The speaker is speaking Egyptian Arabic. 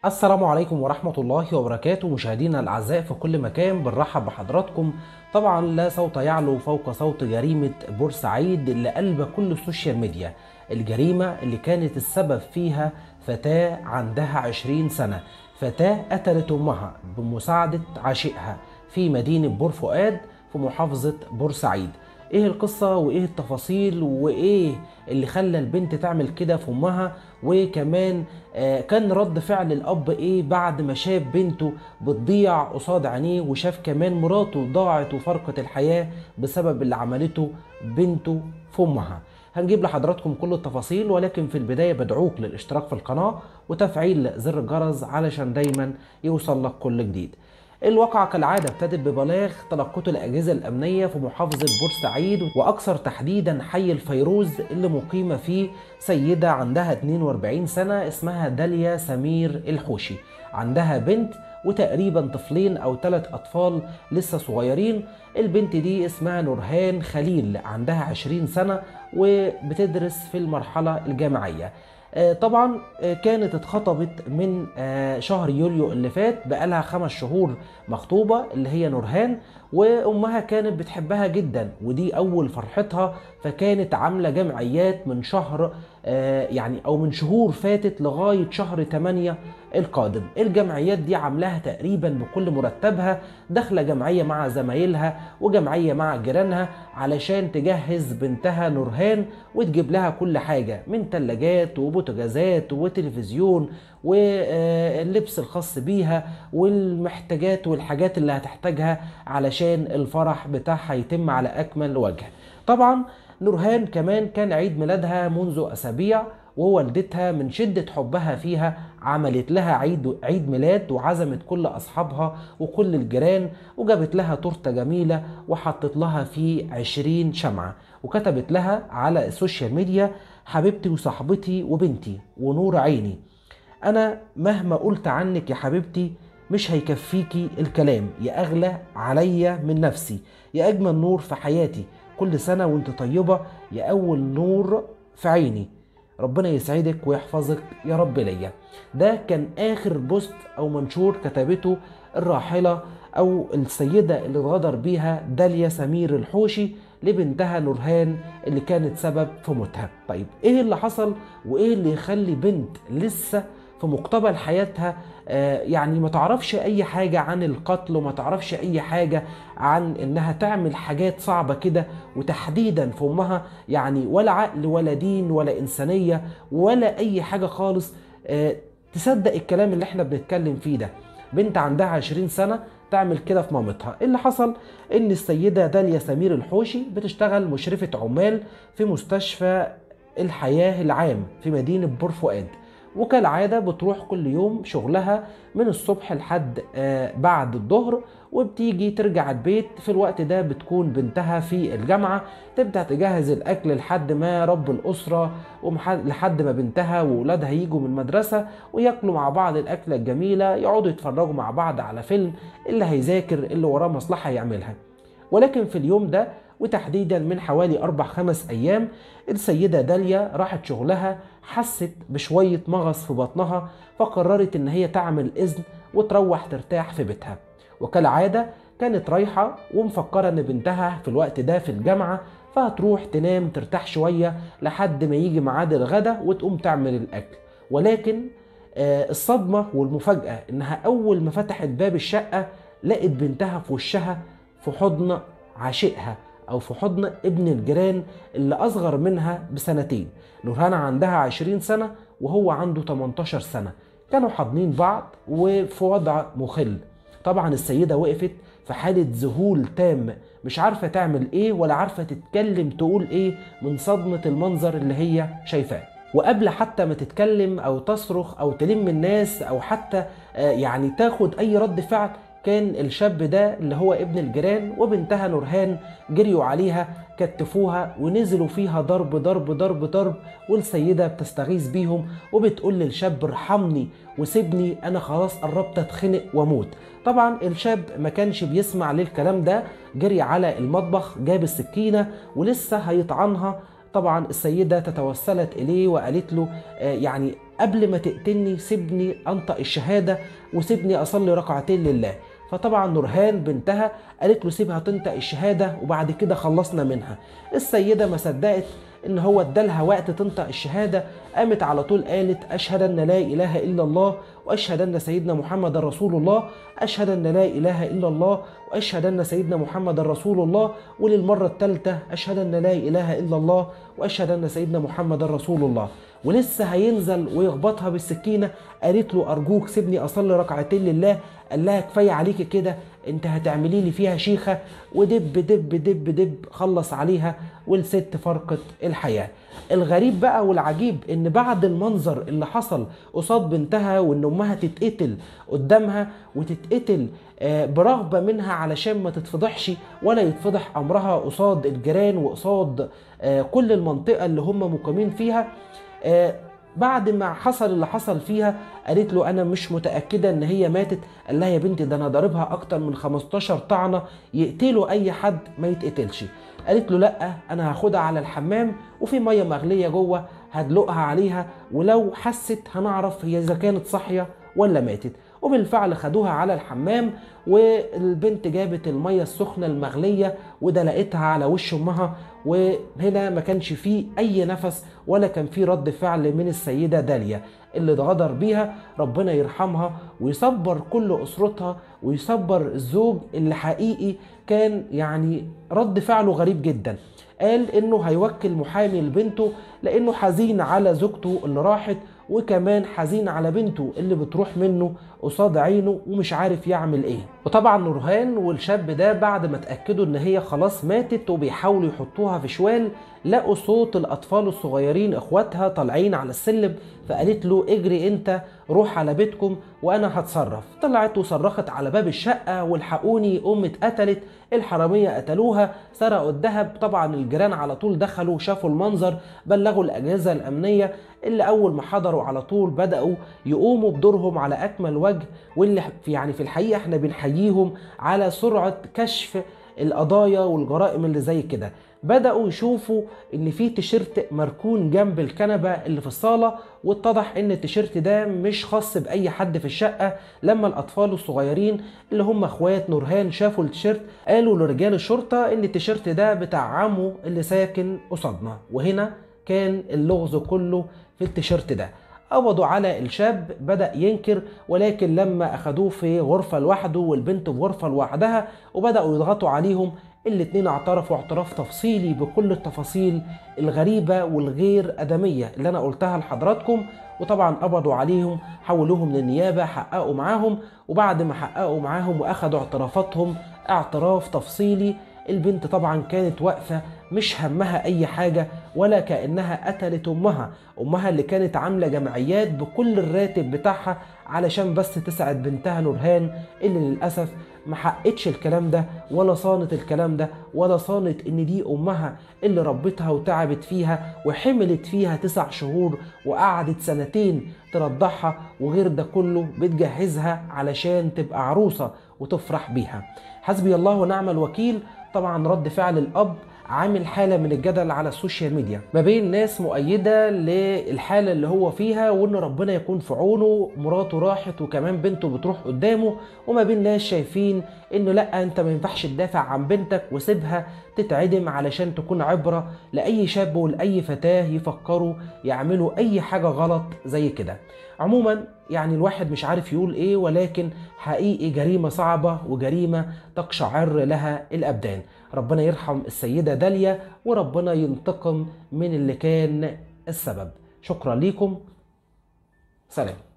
السلام عليكم ورحمة الله وبركاته مشاهدينا الأعزاء في كل مكان بنرحب بحضراتكم طبعا لا صوت يعلو فوق صوت جريمة بورسعيد اللي قلب كل السوشيال ميديا الجريمة اللي كانت السبب فيها فتاة عندها 20 سنة فتاة قتلت أمها بمساعدة عاشقها في مدينة بور فؤاد في محافظة بورسعيد ايه القصة وايه التفاصيل وايه اللي خلى البنت تعمل كده في امها وكمان آه كان رد فعل الاب ايه بعد ما شاف بنته بتضيع قصاد عينيه وشاف كمان مراته ضاعت وفرقت الحياة بسبب اللي عملته بنته في امها هنجيب لحضراتكم كل التفاصيل ولكن في البداية بدعوك للاشتراك في القناة وتفعيل زر الجرس علشان دايما يوصل لك كل جديد الواقعة كالعادة ابتدت ببلاغ تلقته الأجهزة الأمنية في محافظة بورسعيد وأكثر تحديدا حي الفيروز اللي مقيمة فيه سيدة عندها 42 سنة اسمها داليا سمير الحوشي عندها بنت وتقريبا طفلين أو ثلاث أطفال لسه صغيرين البنت دي اسمها نورهان خليل عندها 20 سنة وبتدرس في المرحلة الجامعية طبعا كانت اتخطبت من شهر يوليو اللي فات بقالها خمس شهور مخطوبة اللي هي نورهان وأمها كانت بتحبها جدا ودي أول فرحتها فكانت عاملة جمعيات من شهر يعني أو من شهور فاتت لغاية شهر 8 القادم الجمعيات دي عاملاها تقريبا بكل مرتبها داخلة جمعية مع زمايلها وجمعية مع جيرانها علشان تجهز بنتها نورهان وتجيب لها كل حاجة من تلاجات وبوتجازات وتلفزيون واللبس الخاص بيها والمحتاجات والحاجات اللي هتحتاجها علشان الفرح بتاعها يتم على أكمل وجه طبعا نورهان كمان كان عيد ميلادها منذ أسابيع ووالدتها من شدة حبها فيها عملت لها عيد عيد ميلاد وعزمت كل أصحابها وكل الجيران وجابت لها تورتة جميلة وحطت لها فيه عشرين شمعة وكتبت لها على السوشيال ميديا حبيبتي وصاحبتي وبنتي ونور عيني أنا مهما قلت عنك يا حبيبتي مش هيكفيكي الكلام يا أغلى عليا من نفسي يا أجمل نور في حياتي كل سنة وانت طيبة يا أول نور في عيني ربنا يسعدك ويحفظك يا رب ليا ده كان آخر بوست أو منشور كتبته الراحلة أو السيدة اللي اتغدر بيها داليا سمير الحوشي لبنتها نورهان اللي كانت سبب في موتها طيب ايه اللي حصل وايه اللي يخلي بنت لسه في مقتبل حياتها آه يعني ما تعرفش اي حاجة عن القتل وما تعرفش اي حاجة عن انها تعمل حاجات صعبة كده وتحديدا في امها يعني ولا عقل ولا دين ولا انسانية ولا اي حاجة خالص آه تصدق الكلام اللي احنا بنتكلم فيه ده بنت عندها 20 سنة تعمل كده في مامتها اللي حصل ان السيدة داليا سمير الحوشي بتشتغل مشرفة عمال في مستشفى الحياة العام في مدينة بور فؤاد وكالعادة بتروح كل يوم شغلها من الصبح لحد بعد الظهر وبتيجي ترجع البيت في الوقت ده بتكون بنتها في الجامعة تبدأ تجهز الأكل لحد ما رب الأسرة لحد ما بنتها وولادها يجوا من المدرسة وياكلوا مع بعض الأكلة الجميلة يقعدوا يتفرجوا مع بعض على فيلم اللي هيذاكر اللي وراه مصلحة يعملها ولكن في اليوم ده وتحديدا من حوالي أربع خمس أيام السيدة داليا راحت شغلها حست بشوية مغص في بطنها فقررت إن هي تعمل إذن وتروح ترتاح في بيتها وكالعادة كانت رايحة ومفكرة إن بنتها في الوقت ده في الجامعة فهتروح تنام ترتاح شوية لحد ما يجي ميعاد الغدا وتقوم تعمل الأكل ولكن آه الصدمة والمفاجأة إنها أول ما فتحت باب الشقة لقت بنتها في وشها في حضن عاشقها او في حضن ابن الجيران اللي اصغر منها بسنتين نورهانا عندها 20 سنة وهو عنده 18 سنة كانوا حاضنين بعض وفي وضع مخل طبعا السيدة وقفت في حالة ذهول تام مش عارفة تعمل ايه ولا عارفة تتكلم تقول ايه من صدمة المنظر اللي هي شايفاه وقبل حتى ما تتكلم او تصرخ او تلم الناس او حتى يعني تاخد اي رد فعل كان الشاب ده اللي هو ابن الجيران وبنتها نورهان جريوا عليها كتفوها ونزلوا فيها ضرب ضرب ضرب ضرب والسيدة بتستغيث بيهم وبتقول للشاب ارحمني وسيبني انا خلاص قربت اتخنق واموت طبعا الشاب ما كانش بيسمع للكلام ده جري على المطبخ جاب السكينة ولسه هيطعنها طبعا السيدة تتوسلت إليه وقالت له آه، يعني قبل ما تقتلني سيبني انطق الشهاده وسيبني اصلي ركعتين لله فطبعا نورهان بنتها قالت له سيبها تنطق الشهاده وبعد كده خلصنا منها السيده ما صدقت ان هو ادالها وقت تنطق الشهاده قامت على طول قالت اشهد ان لا اله الا الله واشهد ان سيدنا محمد رسول الله اشهد ان لا اله الا الله واشهد ان سيدنا محمد رسول الله وللمره الثالثه اشهد ان لا اله الا الله واشهد ان سيدنا محمد رسول الله ولسه هينزل ويخبطها بالسكينه قالت له ارجوك سيبني اصلي ركعتين لله قال لها كفايه عليكي كده انت هتعملي لي فيها شيخه ودب دب دب دب خلص عليها والست فرقت الحياه الغريب بقى والعجيب ان بعد المنظر اللي حصل قصاد بنتها وان امها تتقتل قدامها وتتقتل برغبه منها علشان ما تتفضحش ولا يتفضح امرها قصاد الجيران وقصاد كل المنطقه اللي هم مقيمين فيها بعد ما حصل اللي حصل فيها قالت له انا مش متاكده ان هي ماتت قال لها يا بنتي ده انا ضاربها اكتر من 15 طعنه يقتلوا اي حد ما يتقتلش قالت له لا انا هاخدها على الحمام وفي ميه مغليه جوه هدلقها عليها ولو حست هنعرف هي اذا كانت صاحيه ولا ماتت وبالفعل خدوها على الحمام والبنت جابت الميه السخنه المغليه ودلقتها على وش امها وهنا ما كانش فيه اي نفس ولا كان فيه رد فعل من السيده داليا اللي اتغدر بيها ربنا يرحمها ويصبر كل اسرتها ويصبر الزوج اللي حقيقي كان يعني رد فعله غريب جدا قال انه هيوكل محامي لبنته لانه حزين على زوجته اللي راحت وكمان حزين على بنته اللي بتروح منه قصاد عينه ومش عارف يعمل ايه وطبعا نورهان والشاب ده بعد ما اتاكدوا ان هي خلاص ماتت وبيحاولوا يحطوها في شوال لقوا صوت الاطفال الصغيرين اخواتها طالعين على السلم فقالت له اجري انت روح على بيتكم وانا هتصرف طلعت وصرخت على باب الشقه والحقوني امي اتقتلت الحراميه قتلوها سرقوا الذهب طبعا الجيران على طول دخلوا شافوا المنظر بلغوا الاجهزه الامنيه اللي اول ما حضروا على طول بداوا يقوموا بدورهم على اكمل وجه واللي يعني في الحقيقه احنا بنحييهم على سرعه كشف القضايا والجرائم اللي زي كده بدأوا يشوفوا ان في تيشيرت مركون جنب الكنبة اللي في الصالة واتضح ان التيشيرت ده مش خاص باي حد في الشقة لما الاطفال الصغيرين اللي هم اخوات نورهان شافوا التيشيرت قالوا لرجال الشرطة ان التيشيرت ده بتاع عمه اللي ساكن قصادنا وهنا كان اللغز كله في التيشيرت ده قبضوا على الشاب بدأ ينكر ولكن لما أخدوه في غرفة لوحده والبنت في غرفة لوحدها وبدأوا يضغطوا عليهم الاتنين اعترفوا اعتراف تفصيلي بكل التفاصيل الغريبة والغير أدمية اللي أنا قلتها لحضراتكم وطبعا قبضوا عليهم حولوهم للنيابة حققوا معاهم وبعد ما حققوا معاهم وأخدوا اعترافاتهم اعتراف تفصيلي البنت طبعا كانت واقفة مش همها أي حاجة ولا كأنها قتلت أمها أمها اللي كانت عاملة جمعيات بكل الراتب بتاعها علشان بس تسعد بنتها نورهان اللي للأسف ما حقتش الكلام ده ولا صانت الكلام ده ولا صانت ان دي امها اللي ربتها وتعبت فيها وحملت فيها تسع شهور وقعدت سنتين ترضعها وغير ده كله بتجهزها علشان تبقى عروسة وتفرح بيها حسبي الله ونعم الوكيل طبعا رد فعل الاب عامل حالة من الجدل على السوشيال ميديا ما بين ناس مؤيدة للحالة اللي هو فيها وان ربنا يكون في عونه مراته راحت وكمان بنته بتروح قدامه وما بين ناس شايفين انه لا انت ما ينفعش تدافع عن بنتك وسيبها تتعدم علشان تكون عبرة لأي شاب ولأي فتاة يفكروا يعملوا أي حاجة غلط زي كده عموما يعني الواحد مش عارف يقول ايه ولكن حقيقي جريمة صعبة وجريمة تقشعر لها الأبدان ربنا يرحم السيدة داليا وربنا ينتقم من اللي كان السبب شكرا ليكم سلام